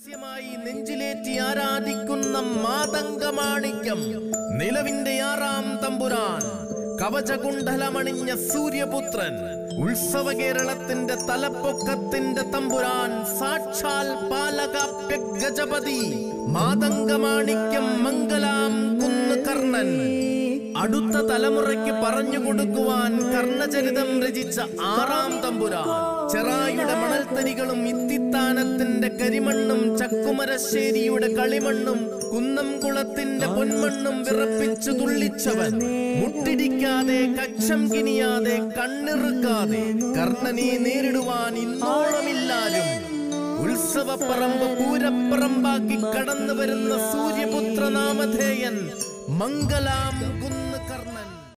രഹസ്യമായി നെഞ്ചിലേറ്റി ആരാധിക്കുന്ന മാതംഗമാണിക്യം നിലവിന്റെ ആറാം തമ്പുരാൻ കവചകുണ്ഡലമണിഞ്ഞ സൂര്യപുത്രൻ ഉത്സവ കേരളത്തിന്റെ തലപ്പൊക്കത്തിന്റെ തമ്പുരാൻ സാക്ഷാൽ പാലകാപ്യ ഗജപതി മാതംഗമാണിക്യം മംഗലാം കുന്ന് കർണൻ അടുത്ത തലമുറയ്ക്ക് പറഞ്ഞു കൊടുക്കുവാൻ കർണചരിതം രചിച്ച ആറാം തമ്പുരാൻ ചെറായുടെ മണൽത്തരികളും ഇത്തിത്താനത്തിന്റെ കരിമണ്ണും ചക്കുമരശ്ശേരിയുടെ കളിമണ്ണും കുന്നംകുളത്തിന്റെ പൊന്മണ്ണും വിറപ്പിച്ചു തുള്ളിച്ചവൻ മുട്ടിടിക്കാതെ കക്ഷം കിനിയാതെ കണ്ണിറുക്കാതെ കർണനെ നേരിടുവാൻ ഇന്നോളമില്ലാലും ഉത്സവപ്പറമ്പ് പൂരപ്പറമ്പാക്കി കടന്നു വരുന്ന സൂര്യപുത്ര നാമധേയൻ മംഗലാം കുന്ന്